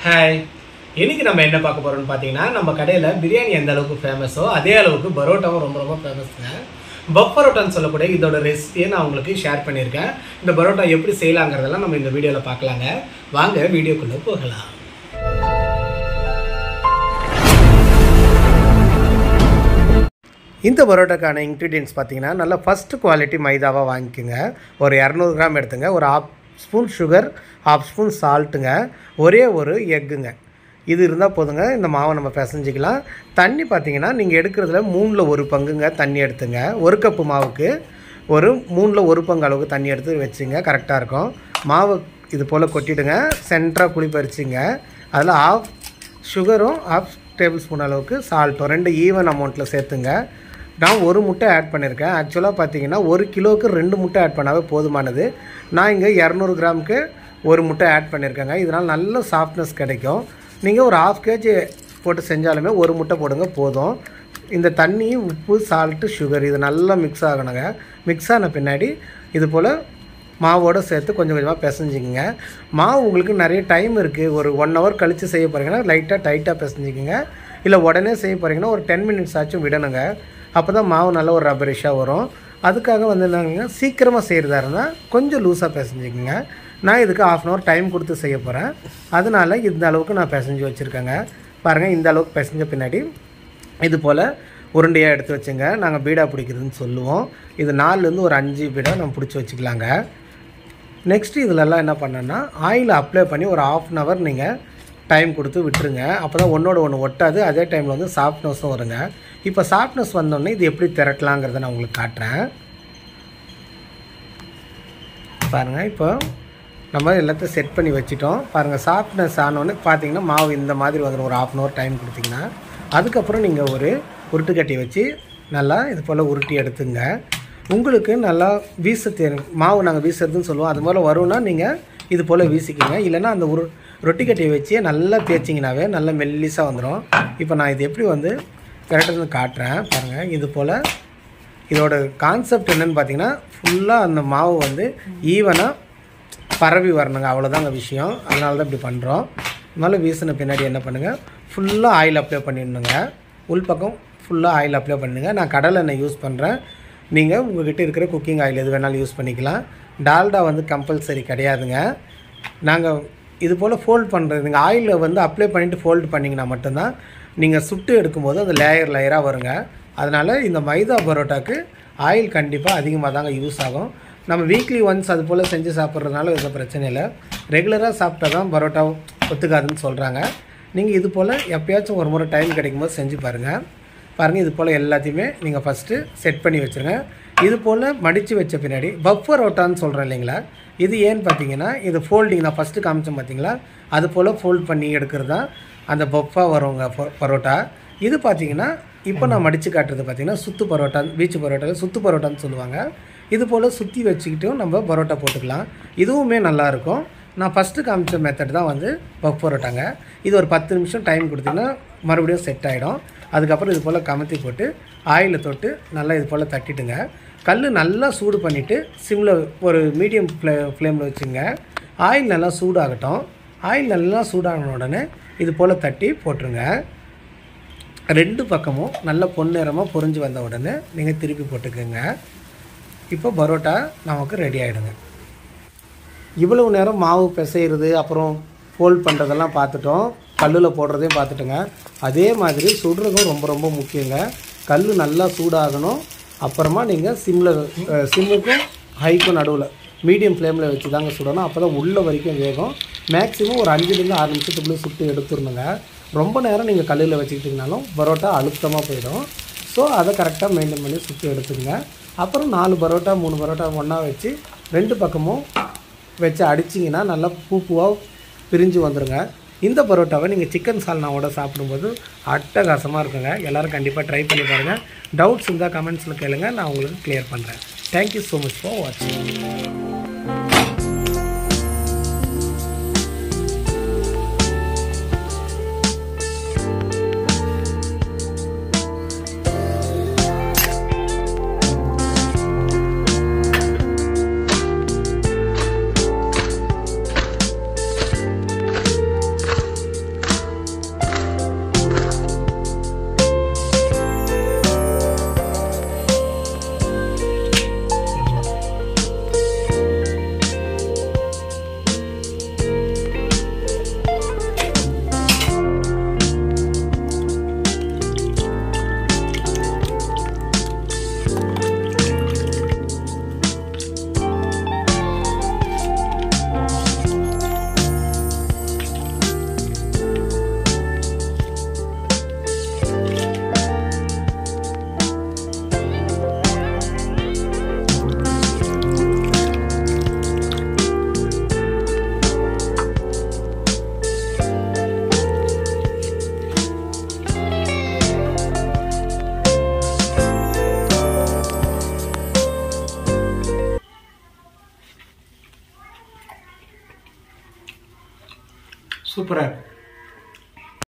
hi இன்னைக்கு நம்ம என்ன பார்க்க போறோம்னு பார்த்தீங்கன்னா நம்ம கடையில் பிரியாணி எந்த அளவுக்கு ஃபேமஸோ அதே அளவுக்கு பரோட்டாவும் ரொம்ப ரொம்ப ஃபேமஸ்ங்க பப்பரோட்டான்னு சொல்லக்கூடிய இதோட ரெசிபியை நான் உங்களுக்கு ஷேர் பண்ணியிருக்கேன் இந்த பரோட்டா எப்படி செய்யலாங்கிறதெல்லாம் நம்ம இந்த வீடியோவில் பார்க்கலாங்க வாங்க வீடியோக்குள்ளே போகலாம் இந்த பரோட்டாக்கான இன்க்ரீடியன்ஸ் பார்த்தீங்கன்னா நல்லா ஃபஸ்ட்டு குவாலிட்டி மைதாவாக வாங்கிக்கோங்க ஒரு இரநூறு கிராம் எடுத்துங்க ஒரு half spoon sugar half spoon சால்ட்டுங்க ஒரே ஒரு எக்குங்க இது இருந்தால் போதுங்க இந்த மாவை நம்ம பிசைஞ்சிக்கலாம் தண்ணி பார்த்தீங்கன்னா நீங்கள் எடுக்கிறதுல மூணில் ஒரு பங்குங்க தண்ணி எடுத்துங்க ஒரு கப்பு மாவுக்கு ஒரு மூணில் ஒரு பங்கு அளவுக்கு தண்ணி எடுத்து வச்சுங்க கரெக்டாக இருக்கும் மாவு இது போல் கொட்டிடுங்க சென்டராக குழி பறிச்சிங்க அதில் ஆஃப் சுகரும் ஆஃப் டேபிள் ஸ்பூன் அளவுக்கு சால்ட்டும் ரெண்டு ஈவன் அமௌண்ட்டில் சேர்த்துங்க நான் ஒரு முட்டை ஆட் பண்ணியிருக்கேன் ஆக்சுவலாக பார்த்தீங்கன்னா ஒரு கிலோவுக்கு ரெண்டு முட்டை ஆட் பண்ணாவே போதுமானது நான் இங்கே இரநூறு கிராமுக்கு ஒரு முட்டை ஆட் பண்ணியிருக்கேங்க இதனால் நல்ல சாஃப்ட்னஸ் கிடைக்கும் நீங்கள் ஒரு ஹாஃப் கேஜி போட்டு செஞ்சாலுமே ஒரு முட்டை போடுங்க போதும் இந்த தண்ணி உப்பு சால்ட்டு சுகர் இது நல்லா மிக்ஸ் ஆகணுங்க மிக்ஸ் ஆன பின்னாடி இது போல் மாவோடு சேர்த்து கொஞ்சம் கொஞ்சமாக பிசைஞ்சிக்கங்க மாவு உங்களுக்கு நிறைய டைம் இருக்குது ஒரு ஒன் ஹவர் கழித்து செய்ய போகிறீங்கன்னா லைட்டாக டைட்டாக பிசைஞ்சிக்கங்க இல்லை உடனே செய்ய போகிறீங்கன்னா ஒரு டென் மினிட்ஸ் ஆச்சும் விடணுங்க அப்போ தான் மாவு நல்ல ஒரு ரப்பரிஷாக வரும் அதுக்காக வந்து என்னங்க சீக்கிரமாக செய்கிறதா இருந்தால் கொஞ்சம் லூஸாக பிசைஞ்சிக்கங்க நான் இதுக்கு ஆஃப் அன் ஹவர் டைம் கொடுத்து செய்ய போகிறேன் அதனால் இந்த அளவுக்கு நான் பிசைஞ்சு வச்சுருக்கேங்க பாருங்கள் இந்த அளவுக்கு பிசைஞ்ச பின்னாடி இது போல் உருண்டையாக எடுத்து வச்சுங்க நாங்கள் பீடா பிடிக்கிறதுன்னு சொல்லுவோம் இது நாலுலேருந்து ஒரு அஞ்சு பீடா நம்ம பிடிச்சி வச்சுக்கலாங்க நெக்ஸ்ட் இதிலெல்லாம் என்ன பண்ணேன்னா ஆயில் அப்ளை பண்ணி ஒரு ஆஃப் அன் ஹவர் நீங்கள் டைம் கொடுத்து விட்டுருங்க அப்போ தான் ஒன்றோட ஒன்று ஒட்டாது அதே டைமில் வந்து சாஃப்ட்னஸும் வருங்க இப்போ சாஃப்ட்னஸ் வந்தோடனே இது எப்படி திரட்டலாங்கிறத நான் உங்களுக்கு காட்டுறேன் பாருங்கள் இப்போ நம்ம எல்லாத்தையும் செட் பண்ணி வச்சுட்டோம் பாருங்கள் சாஃப்ட்னஸ் ஆனோடனே பார்த்தீங்கன்னா மாவு இந்த மாதிரி வந்துடும் ஒரு ஆஃப் அன் ஹவர் டைம் கொடுத்தீங்கன்னா அதுக்கப்புறம் நீங்கள் ஒரு உருட்டு கட்டி வச்சு நல்லா இது போல் உருட்டி எடுத்துங்க உங்களுக்கு நல்லா வீச தெரியும் மாவு நாங்கள் வீசுறதுன்னு சொல்லுவோம் அது போல் வரும்னா நீங்கள் இது போல் வீசிக்கிங்க இல்லைன்னா அந்த உரு ரொட்டி கட்டியை வச்சு நல்லா தேய்ச்சிங்கனாவே நல்லா மெல்லிஸாக வந்துடும் இப்போ நான் இது எப்படி வந்து கரெக்டாக காட்டுறேன் பாருங்கள் இது போல் இதோட கான்செப்ட் என்னென்னு பார்த்தீங்கன்னா ஃபுல்லாக அந்த மாவு வந்து ஈவனாக பரவி வரணுங்க அவ்வளோதாங்க விஷயம் அதனால தான் இப்படி பண்ணுறோம் அதனால வீசின பின்னாடி என்ன பண்ணுங்கள் ஃபுல்லாக ஆயில் அப்ளை பண்ணிடணுங்க உள்பக்கம் ஃபுல்லாக ஆயில் அப்ளை பண்ணுங்க நான் கடலை எண்ணெய் யூஸ் பண்ணுறேன் நீங்கள் உங்கள்கிட்ட இருக்கிற குக்கிங் ஆயில் எது வேணாலும் யூஸ் பண்ணிக்கலாம் டால்டா வந்து கம்பல்சரி கிடையாதுங்க நாங்கள் இது போல் ஃபோல்ட் பண்ணுறது நீங்கள் ஆயிலில் வந்து அப்ளை பண்ணிவிட்டு ஃபோல்டு பண்ணிங்கன்னா மட்டும்தான் நீங்கள் சுட்டு எடுக்கும்போது அது லேயர் லேயராக வருங்க அதனால் இந்த மைதா பரோட்டாக்கு ஆயில் கண்டிப்பாக அதிகமாக தாங்க யூஸ் ஆகும் நம்ம வீக்லி ஒன்ஸ் அது போல் செஞ்சு சாப்பிட்றதுனால எந்த பிரச்சனை இல்லை ரெகுலராக சாப்பிட்டா தான் பரோட்டா ஒத்துக்காதுன்னு சொல்கிறாங்க நீங்கள் இது போல் எப்பயாச்சும் ஒரு முறை டைம் கிடைக்கும்போது செஞ்சு பாருங்கள் பாருங்கள் இது போல் எல்லாத்தையுமே நீங்கள் ஃபஸ்ட்டு செட் பண்ணி வச்சுருங்க இது போல் மடித்து வச்ச பின்னாடி பஃபர் ரோட்டான்னு சொல்கிறேன் இல்லைங்களா இது ஏன்னு பார்த்தீங்கன்னா இது ஃபோல்டிங் நான் ஃபஸ்ட்டு காமிச்சேன் பார்த்தீங்களா அது போல் ஃபோல்ட் பண்ணி எடுக்கிறது தான் அந்த பஃபாக வருங்க ப- பரோட்டா இது பார்த்தீங்கன்னா இப்போ நான் மடித்து காட்டுறது பார்த்தீங்கன்னா சுத்து பரோட்டா பீச் பரோட்டா சுத்து பரோட்டான்னு சொல்லுவாங்க இது போல் சுற்றி வச்சுக்கிட்டும் நம்ம பரோட்டா போட்டுக்கலாம் இதுவுமே நல்லாயிருக்கும் நான் ஃபஸ்ட்டு காமிச்ச மெத்தட் தான் வந்து பஃப் பரோட்டாங்க இது ஒரு பத்து நிமிஷம் டைம் கொடுத்தீங்கன்னா மறுபடியும் செட் ஆகிடும் அதுக்கப்புறம் இது போல் கமத்தி போட்டு ஆயிலில் தொட்டு நல்லா இது போல் தட்டிட்டுங்க கல் நல்லா சூடு பண்ணிவிட்டு சிம்மில் ஒரு மீடியம் ஃப்ளே ஃப்ளேமில் வச்சுங்க ஆயில் நல்லா சூடாகட்டும் ஆயில் நல்லா சூடான உடனே இது போல் தட்டி போட்டுருங்க ரெண்டு பக்கமும் நல்ல பொன்னிறமாக பொரிஞ்சு வந்த உடனே நீங்கள் திருப்பி போட்டுக்கோங்க இப்போ பரோட்டா நமக்கு ரெடி ஆகிடுங்க இவ்வளவு நேரம் மாவு பிசைகிறது அப்புறம் ஃபோல்ட் பண்ணுறதெல்லாம் பார்த்துட்டோம் கல்லில் போடுறதையும் பார்த்துட்டோங்க அதே மாதிரி சுடுறதும் ரொம்ப ரொம்ப முக்கியங்க கல் நல்லா சூடாகணும் அப்புறமா நீங்கள் சிம்மில் சிம்முக்கும் ஹைக்கும் நடுவில் மீடியம் ஃப்ளேமில் வச்சு தாங்க சுடணும் அப்போ தான் உள்ள வரைக்கும் வேகும் மேக்ஸிமம் ஒரு அஞ்சுலேருந்து ஆறு நிமிஷத்துக்குள்ளே சுட்டு எடுத்துடணுங்க ரொம்ப நேரம் நீங்கள் கல்லில் வச்சுக்கிட்டிங்கனாலும் பரோட்டா அழுத்தமாக போயிடும் ஸோ அதை கரெக்டாக மெயின்டைன் பண்ணி சுற்றி எடுத்துக்கங்க அப்புறம் நாலு பரோட்டா மூணு பரோட்டா ஒன்றா வச்சு ரெண்டு பக்கமும் வச்சு அடிச்சிங்கன்னா நல்லா பூ பூவாக பிரிஞ்சு வந்துடுங்க இந்த பரோட்டாவை நீங்கள் சிக்கன் சால்னாவோட சாப்பிடும்போது அட்டகாசமாக இருக்குங்க எல்லோரும் கண்டிப்பாக ட்ரை பண்ணி பாருங்கள் டவுட்ஸ் இருந்தால் கமெண்ட்ஸில் கேளுங்க நான் உங்களுக்கு கிளியர் பண்ணுறேன் தேங்க்யூ ஸோ மச் ஃபார் வாட்சிங் சூப்பராக இருக்கு